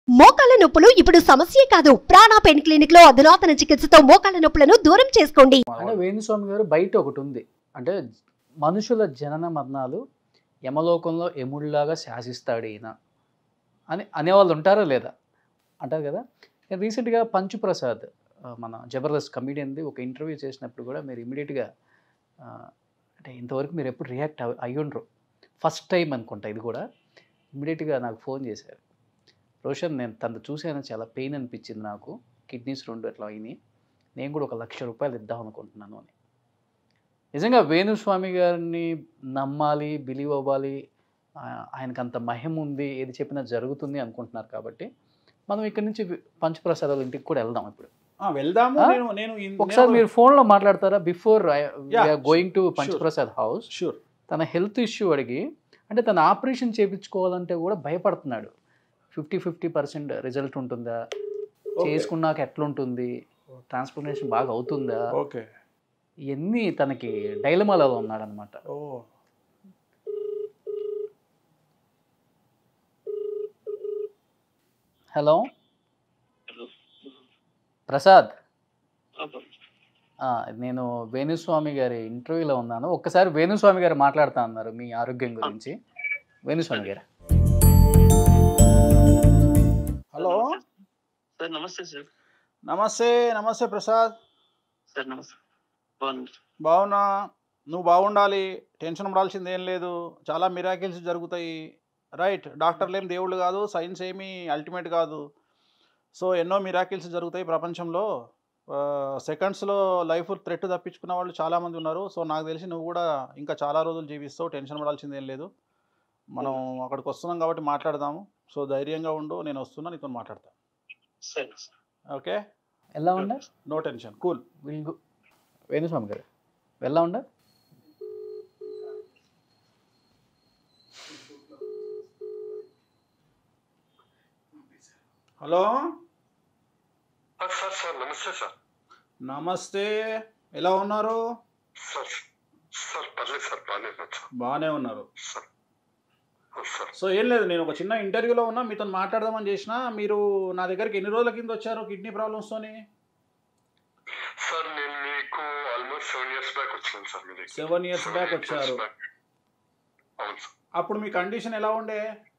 మోకాళ్ళ నొప్పులు ఇప్పుడు సమస్యే కాదు ప్రాణా పెయిన్ క్లినిక్ లో అధునాతన చికిత్సతో మోకాళ్ళ నొప్పులను దూరం చేసుకోండి అంటే వేణుస్వామి గారు బయట ఒకటి ఉంది అంటే మనుషుల జనన మరణాలు యమలోకంలో ఎముడిలాగా శాసిస్తాడు ఈయన అని అనేవాళ్ళు ఉంటారా లేదా అంటారు కదా నేను రీసెంట్గా పంచు ప్రసాద్ ఆ, మన జబర్దస్త్ కమీడియన్ది ఒక ఇంటర్వ్యూ చేసినప్పుడు కూడా మీరు ఇమీడియట్గా అంటే ఇంతవరకు మీరు ఎప్పుడు రియాక్ట్ అయ్యుండ్రు ఫస్ట్ టైం అనుకుంటా ఇది కూడా ఇమీడియట్గా నాకు ఫోన్ చేశారు రోషన్ నేను తను చూసాను చాలా పెయిన్ అనిపించింది నాకు కిడ్నీస్ రెండు అట్లా అయినాయి నేను కూడా ఒక లక్ష రూపాయలు ఇద్దాం అనుకుంటున్నాను అని నిజంగా వేణుస్వామి గారిని నమ్మాలి బిలీవ్ అవ్వాలి ఆ- ఆయనకు అంత మహిమ ఉంది ఏది చెప్పినా జరుగుతుంది అనుకుంటున్నారు కాబట్టి మనం ఇక్కడి నుంచి పంచప్రసాద్ వాళ్ళ ఇంటికి కూడా వెళ్దాం ఇప్పుడు ఆ, వెళ్దాము ఆ? నేను నేను ఇన్- ఒకసారి నేను- మీరు ఫోన్లో మాట్లాడతారా before Yeah, going to sure. Panchaprasad house sure తన హెల్త్ ఇష్యూ అడిగి అంటే తన ఆపరేషన్ చేయించుకోవాలంటే కూడా భయపడుతున్నాడు ఫిఫ్టీ ఫిఫ్టీ పర్సెంట్ రిజల్ట్ ఉంటుందా చేసుకున్నాక ఎట్లుంటుంది ట్రాన్స్ప్లాంటేషన్ బాగా అవుతుందా ఓకే ఇవన్నీ తనకి డైలమాలలో ఉన్నాడనమాట ఓ హలో ప్రసాద్ అబ్బా. ఆ, నేను వేణుస్వామి గారి ఇంటర్వ్యూలో ఉన్నాను ఒక్కసారి వేణుస్వామి గారు మాట్లాడుతా అన్నారు మీ ఆరోగ్యం గురించి వేణుస్వామి గారు హలో సార్ నమస్తే సార్ నమస్తే నమస్తే ప్రసాద్ సార్ నమస్తే బాగుంది బాగున్నా నువ్వు బాగుండాలి టెన్షన్ పడాల్సింది ఏం లేదు చాలా మిరాకిల్స్ జరుగుతాయి రైట్ డాక్టర్లు ఏం దేవుళ్ళు కాదు సైన్స్ ఏమీ అల్టిమేట్ కాదు సో ఎన్నో మిరాకిల్స్ జరుగుతాయి ప్రపంచంలో సెకండ్స్లో లైఫ్ థ్రెట్ తప్పించుకున్న వాళ్ళు చాలామంది ఉన్నారు సో నాకు తెలిసి నువ్వు కూడా ఇంకా చాలా రోజులు జీవిస్తావు టెన్షన్ పడాల్సింది ఏం లేదు మనం అక్కడికి వస్తున్నాం కాబట్టి మాట్లాడదాము సో ధైర్యంగా ఉండు నేను వస్తున్నా నీతో మాట్లాడతా సరే సార్ ఓకే ఎలా ఉండ no tension cool will go Venuswamy గారు ఎలా ఉండ హలో సార్ సార్ నమస్తే సార్ నమస్తే ఎలా ఉన్నారు సార్ సార్ పర్లేదు సార్ బాగానే ఉన్నాను సార్ బాగానే ఉన్నారు సార్ అవును సార్ సో ఏం లేదు నేను ఒక చిన్న ఇంటర్వ్యూలో ఉన్నా మీతో మాట్లాడదామని చేసిన మీరు నా దగ్గరికి ఎన్ని రోజుల కింద వచ్చారు కిడ్నీ ప్రాబ్లమ్స్తోని సార్ నేను మీకు ఆల్మోస్ట్ సెవెన్ ఇయర్స్ బ్యాక్ వచ్చాను సార్ మీ దగ్గర seven years Seven, back eight years వచ్చారు back. అవును సార్ అప్పుడు మీ కండిషన్ ఎలా ఉండే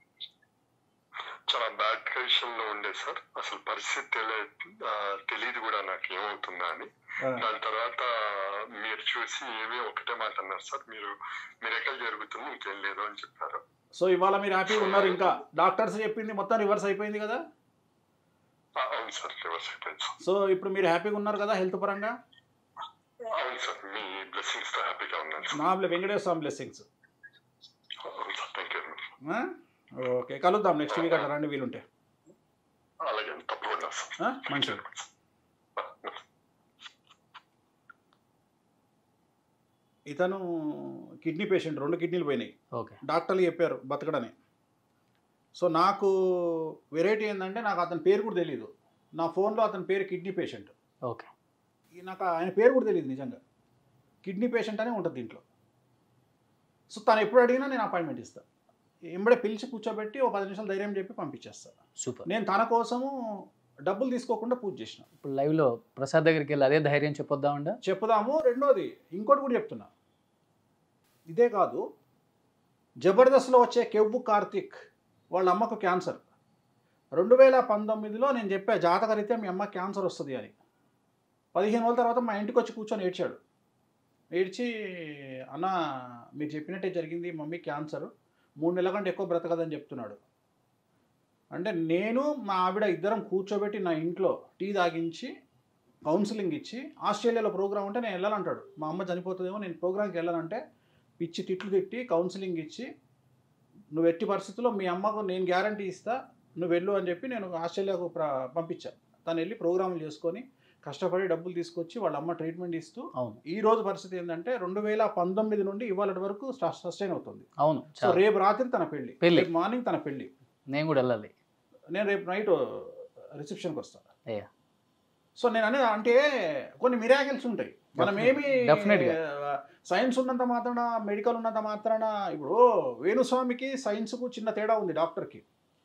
చాలా బ్యాడ్ కండిషన్ లో ఉండే సార్ అసలు పరిస్థితి తెలి- ఆ, తెలియదు కూడా నాకు ఏమవుతుందా అని ఆ, దాని తర్వాత మీరు చూసి ఏమీ ఒకటే మాట అన్నారు సార్ మీరు మీరు ఎక్కడ జరుగుతుంది ఇంకేం లేదు అని చెప్పారు సో ఇవాళ మీరు హ్యాపీగా ఉన్నారు ఇంకా డాక్టర్స్ చెప్పింది మొత్తం రివర్స్ అయిపోయింది కదా ఆ, అవును సార్ రివర్స్ అయిపోయింది సార్ సో ఇప్పుడు మీరు హ్యాపీగా ఉన్నారు కదా హెల్త్ పరంగా అవును సార్ మీ బ్లెస్సింగ్స్ తో హ్యాపీగా ఉన్నాను సార్ నా వెంకటేశ్వర స్వామి బ్లెస్సింగ్స్ అవును సార్ థ్యాంక్ యూ ఓకే కలుద్దాం నెక్స్ట్ వీక్ అట్లా రండి వీలుంటే అలాగే తప్పకుండా సార్ ఆ, మంచిది ఇతను కిడ్నీ పేషెంట్ రెండు కిడ్నీలు పోయినాయి ఓకే డాక్టర్లు చెప్పారు బతకడని సో నాకు వెరైటీ ఏంటంటే నాకు అతని పేరు కూడా తెలియదు నా ఫోన్లో అతని పేరు కిడ్నీ పేషెంట్ ఓకే నాకు ఆయన పేరు కూడా తెలియదు నిజంగా కిడ్నీ పేషెంట్ అనే ఉంటుంది దీంట్లో సో తను ఎప్పుడు అడిగినా నేను అపాయింట్మెంట్ ఇస్తాను ఎంబడే పిలిచి కూర్చోబెట్టి ఒక పది నిమిషాలు ధైర్యం చెప్పి పంపించేస్తాను సూపర్ నేను తన కోసము డబ్బులు తీసుకోకుండా పూజ చేసిన ఇప్పుడు లైవ్లో ప్రసాద్ దగ్గరికి వెళ్ళి అదే ధైర్యం చెప్పొద్దామండ చెప్పుదాము రెండోది ఇంకోటి కూడా చెప్తున్నా ఇదే కాదు జబర్దస్త్లో వచ్చే కెవ్వు కార్తిక్ వాళ్ళ అమ్మకు క్యాన్సర్ రెండు వేల పంతొమ్మిదిలో నేను చెప్పా జాతకరీత్యా మీ అమ్మ క్యాన్సర్ వస్తుంది అని పదిహేను రోజుల తర్వాత మా ఇంటికి వచ్చి కూర్చొని ఏడ్చాడు ఏడ్చి అన్న మీరు చెప్పినట్టే జరిగింది మమ్మీ క్యాన్సర్ మూడు నెలల కంటే ఎక్కువ బ్రతకదని చెప్తున్నాడు అంటే నేను మా ఆవిడ ఇద్దరం కూర్చోబెట్టి నా ఇంట్లో టీ తాగించి కౌన్సిలింగ్ ఇచ్చి ఆస్ట్రేలియాలో ప్రోగ్రామ్ ఉంటే నేను వెళ్ళాలంటాడు మా అమ్మ చనిపోతుందేమో నేను ప్రోగ్రామ్కి వెళ్ళాలంటే పిచ్చి తిట్లు తిట్టి కౌన్సిలింగ్ ఇచ్చి నువ్వు ఎట్టి పరిస్థితుల్లో మీ అమ్మకు నేను గ్యారంటీ ఇస్తా నువ్వు వెళ్ళు అని చెప్పి నేను ఆస్ట్రేలియాకు ప్ర పంపించా తను వెళ్ళి ప్రోగ్రాములు చేసుకొని కష్టపడి డబ్బులు తీసుకొచ్చి వాళ్ళ అమ్మ ట్రీట్మెంట్ ఇస్తూ అవును ఈ రోజు పరిస్థితి ఏంటంటే రెండు వేల పంతొమ్మిది నుండి ఇవాళ వరకు సస్టైన్ అవుతుంది అవును సో చాలా. రేపు రాత్రి తన పెళ్లి పెళ్లి. రేపు మార్నింగ్ తన పెళ్లి నేను కూడా వెళ్ళాలి నేను రేపు నైట్ రిసెప్షన్కి వస్తాను అయ్యా సో నేను అనేది అంటే కొన్ని మిరాకిల్స్ ఉంటాయి మనం ఏమి Definitely. సైన్స్ ఉన్నంత మాత్రాన మెడికల్ ఉన్నంత మాత్రాన ఇప్పుడు వేణుస్వామికి సైన్స్కు చిన్న తేడా ఉంది డాక్టర్కి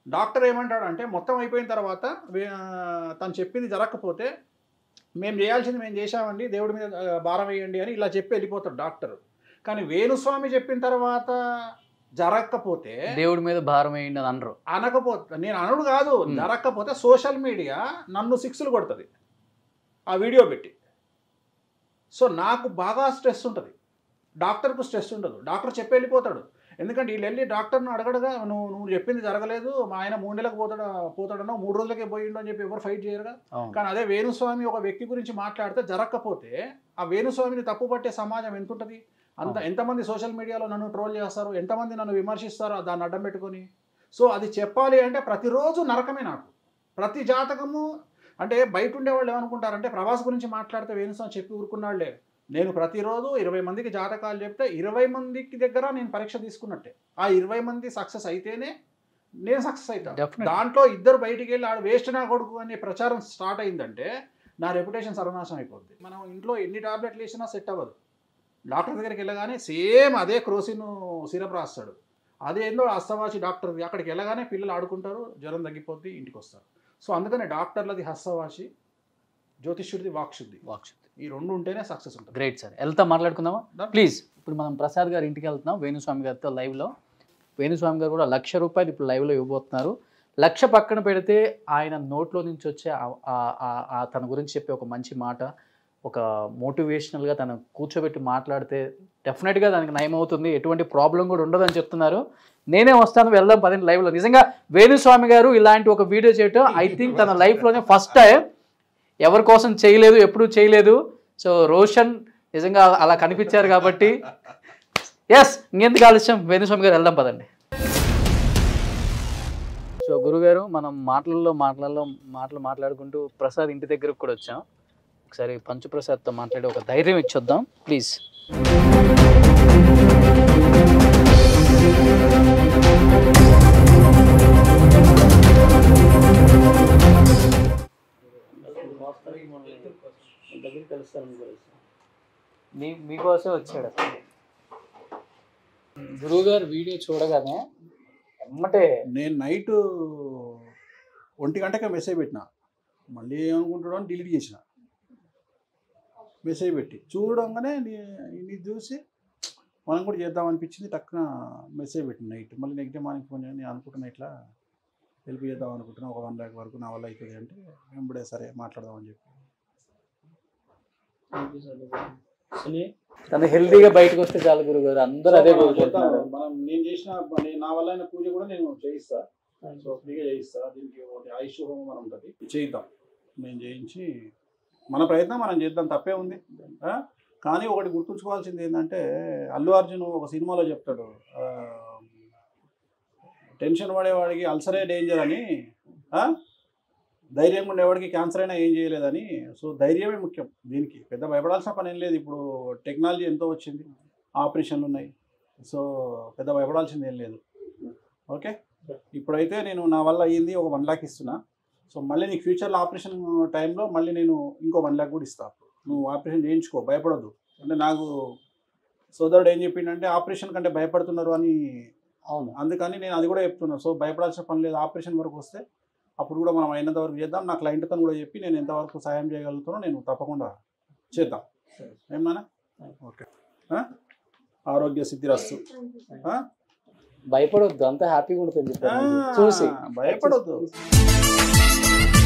డాక్టర్ ఏమంటాడు అంటే మొత్తం అయిపోయిన తర్వాత వే- ఆ, తను చెప్పింది జరగకపోతే మేము చేయాల్సింది మేము చేశామండి దేవుడి మీద ఆ, భారం వేయండి అని ఇలా చెప్పి వెళ్ళిపోతాడు డాక్టర్ కానీ వేణుస్వామి చెప్పిన తర్వాత జరగకపోతే దేవుడి మీద భారం వేయండి అని అనరు అనకపోతే నేను అనుడు కాదు Hmm. జరగకపోతే సోషల్ మీడియా నన్ను సిక్స్లు కొడుతుంది ఆ వీడియో పెట్టి సో నాకు బాగా స్ట్రెస్ ఉంటుంది డాక్టర్కు స్ట్రెస్ ఉండదు డాక్టర్ చెప్పి వెళ్ళిపోతాడు ఎందుకంటే వీళ్ళు వెళ్ళి డాక్టర్ను అడగడగా నువ్వు నువ్వు చెప్పింది జరగలేదు మా ఆయన మూడు నెలలకు పోతాడు పోతాడనో మూడు రోజులకే పోయిండు అని చెప్పి ఎవరు ఫైట్ చేయరుగా అవును కానీ అదే వేణుస్వామి ఒక వ్యక్తి గురించి మాట్లాడితే జరగకపోతే ఆ వేణుస్వామిని తప్పు పట్టే సమాజం ఎంత ఉంటుంది అంత అవును. ఎంతమంది సోషల్ మీడియాలో నన్ను ట్రోల్ చేస్తారు ఎంతమంది నన్ను విమర్శిస్తారో దాన్ని అడ్డం పెట్టుకొని సో అది చెప్పాలి అంటే ప్రతిరోజు నరకమే నాకు ప్రతి జాతకము అంటే బయట ఉండేవాళ్ళు ఏమనుకుంటారంటే ప్రభాస్ గురించి మాట్లాడితే వేణుస్వామి చెప్పి ఊరుకున్నాళ్లే నేను ప్రతిరోజు ఇరవై మందికి జాతకాలు చెప్తే ఇరవై మందికి దగ్గర నేను పరీక్ష తీసుకున్నట్టే ఆ ఇరవై మంది సక్సెస్ అయితేనే నేను సక్సెస్ అవుతాను Definitely. దాంట్లో ఇద్దరు బయటికి వెళ్ళి ఆడు వేస్ట్ నా కొడుకు అనే ప్రచారం స్టార్ట్ అయిందంటే నా రెప్యుటేషన్ సర్వనాశనం అయిపోద్ది మనం ఇంట్లో ఎన్ని టాబ్లెట్లు వేసినా సెట్ అవ్వదు డాక్టర్ దగ్గరికి వెళ్ళగానే సేమ్ అదే క్రోసిన్ సిరప్ రాస్తాడు అదేందో హస్తవాసి డాక్టర్ అక్కడికి వెళ్ళగానే పిల్లలు ఆడుకుంటారు జ్వరం తగ్గిపోద్ది ఇంటికి వస్తారు సో అందుకనే డాక్టర్లది హస్తవాసి జ్యోతిష్యుడిది వాక్శుద్ధి వాక్ష ఈ రెండు ఉంటేనే సక్సెస్ ఉంటుంది గ్రేట్ సార్ వెళ్తా మాట్లాడుకుందామా Done. ప్లీజ్ ఇప్పుడు మనం ప్రసాద్ గారి ఇంటికి వెళ్తున్నాం వేణుస్వామి గారితో లైవ్లో వేణుస్వామి గారు కూడా లక్ష రూపాయలు ఇప్పుడు లైవ్లో ఇవ్వబోతున్నారు లక్ష పక్కన పెడితే ఆయన నోట్లో నుంచి వచ్చే ఆ- ఆ- ఆ- ఆ తన గురించి చెప్పే ఒక మంచి మాట ఒక మోటివేషనల్గా తను కూర్చోబెట్టి మాట్లాడితే డెఫినెట్గా దానికి నయం అవుతుంది ఎటువంటి ప్రాబ్లం కూడా ఉండదని చెప్తున్నారు నేనే వస్తాను వెళ్దాం పదండి లైవ్లో నిజంగా వేణుస్వామి గారు ఇలాంటి ఒక వీడియో చేయటం ఐ థింక్ తన లైఫ్లోనే ఫస్ట్ టైం ఎవరి కోసం చేయలేదు ఎప్పుడూ చేయలేదు సో రోషన్ నిజంగా అలా కనిపించారు కాబట్టి ఎస్ ఇంకెందుకు ఆలస్యం వేణుస్వామి గారు వెళ్దాం పదండి సో గురుగారు మనం మాటలలో మాటలలో మాటలు మాట్లాడుకుంటూ ప్రసాద్ ఇంటి దగ్గరకు కూడా వచ్చాం ఒకసారి పంచు ప్రసాద్తో మాట్లాడి ఒక ధైర్యం ఇచ్చొద్దాం ప్లీజ్ మీ మీకోసం వచ్చాడు అసలు గురువుగారు వీడియో చూడగానే ఎమ్మటే నేను నైట్ ఒంటి గంటకే మెసేజ్ పెట్టిన మళ్ళీ ఏమనుకుంటాడో అని డిలీట్ చేసిన మెసేజ్ పెట్టి చూడంగానే నీ- ఇది చూసి మనం కూడా చేద్దాం అనిపించింది టక్కున మెసేజ్ పెట్టిన నైట్ మళ్ళీ నెక్స్ట్ డే మార్నింగ్ ఫోన్ చేయండి నేను అనుకుంటున్నా ఇట్లా హెల్ప్ చేద్దాం అనుకుంటున్నా ఒక వన్ ల్యాక్ వరకు నా వల్ల అవుతుంది అంటే వెంబడే సరే మాట్లాడదామని చెప్పి తను హెల్తీగా బయటకు వస్తే చాలు గురుగారు అందరూ అదే సో మనం చేద్దాం. కోరుకుంటున్నారు మనం నేను చేసిన నేను నా వల్ల అయిన పూజ కూడా నేను చేయిస్తా సో ఫ్రీగా చేయిస్తా దీనికి ఒకటి ఆయుష్ హోమం అని ఉంటుంది చేయిద్దాం నేను చేయించి మన ప్రయత్నం మనం చేద్దాం తప్పే ఉంది ఆ? కానీ ఒకటి గుర్తుంచుకోవాల్సింది ఏంటంటే అల్లు అర్జున్ ఒక సినిమాలో చెప్తాడు ఆ, టెన్షన్ పడేవాడికి అల్సరే డేంజర్ అని ఆ? ధైర్యంగా ఉండేవాడికి క్యాన్సర్ అయినా ఏం చేయలేదని సో ధైర్యమే ముఖ్యం దీనికి పెద్ద భయపడాల్సిన పని ఏం లేదు ఇప్పుడు టెక్నాలజీ ఎంతో వచ్చింది ఆపరేషన్లు ఉన్నాయి సో పెద్ద భయపడాల్సింది ఏం లేదు ఓకే ఇప్పుడైతే నేను నా వల్ల అయ్యింది ఒక వన్ ల్యాక్ ఇస్తున్నా సో మళ్ళీ నీకు ఫ్యూచర్లో ఆపరేషన్ టైంలో మళ్ళీ నేను ఇంకో వన్ ల్యాక్ కూడా ఇస్తా నువ్వు ఆపరేషన్ చేయించుకో భయపడద్దు అంటే నాకు సోదరుడు ఏం చెప్పిండంటే ఆపరేషన్ కంటే భయపడుతున్నారు అని అవును అందుకని నేను అది కూడా చెప్తున్నా సో భయపడాల్సిన పని లేదు ఆపరేషన్ వరకు వస్తే అప్పుడు కూడా మనం అయినంత వరకు చేద్దాం నా క్లయింట్తో కూడా చెప్పి నేను ఎంతవరకు సాయం చేయగలుగుతానో నేను తప్పకుండా చేద్దాం ఏమన్నా ఓకే ఆ? ఆరోగ్య సిద్ధిరస్తు ఆ? భయపడొద్దు అంతా హ్యాపీగా ఉంటుంది ఆ, చూసి భయపడొద్దు